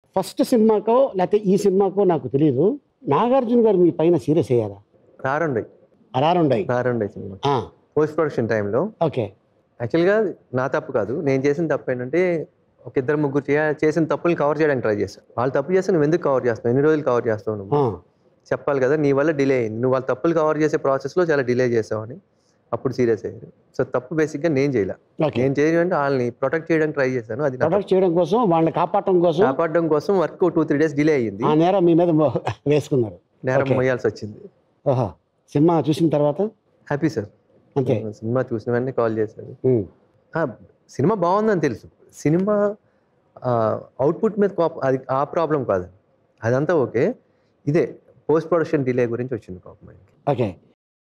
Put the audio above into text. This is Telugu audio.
ఫస్ట్ సినిమాకో లేకపోతే ఈ సినిమాకో నాకు తెలియదు నాగార్జున గారు మీ పైన సీరియస్ అయ్యారా రారండి రారుండయి రారండి సినిమా ఆ, పోస్ట్ ప్రొడక్షన్ టైంలో ఓకే యాక్చువల్గా నా తప్పు కాదు నేను చేసిన తప్పు ఏంటంటే ఒక ఇద్దరు ముగ్గురు చేయ- చేసిన తప్పులు కవర్ చేయడానికి ట్రై చేశాను వాళ్ళు తప్పు చేస్తే నువ్వు ఎందుకు కవర్ చేస్తావు ఎన్ని రోజులు కవర్ చేస్తావు నువ్వు ఆ, చెప్పాలి కదా నీ వల్ల డిలే అయింది నువ్వు వాళ్ళ తప్పులు కవర్ చేసే ప్రాసెస్లో చాలా డిలే చేసావని అప్పుడు సీరియస్ అయ్యారు సో తప్పు బేసిక్గా నేను చేయలే ఓకే నేను చేయడం అంటే వాళ్ళని ప్రొటెక్ట్ చేయడానికి ట్రై చేశాను అది నా తప్పు. ప్రొటెక్ట్ చేయడం కోసం వాళ్ళని కాపాడటం కోసం కాపాడడం కోసం work two three days delay అయ్యింది ఆ నేరం మీ మీద మో- వేసుకున్నారు నేరం Okay. మోయాల్సి వచ్చింది ఓహో సినిమా చూసిన తర్వాత హ్యాపీ సార్ అంతే సినిమా చూసిన వెంటనే కాల్ చేశారు ఉమ్, ఆ, సినిమా బాగుందని తెలుసు సినిమా అవుట్పుట్ మీద కోపం అది ఆ ప్రాబ్లం కాదు అదంతా ఓకే ఇదే పోస్ట్ ప్రొడక్షన్ డిలే గురించి వచ్చింది కోపం ఆయనకి ఓకే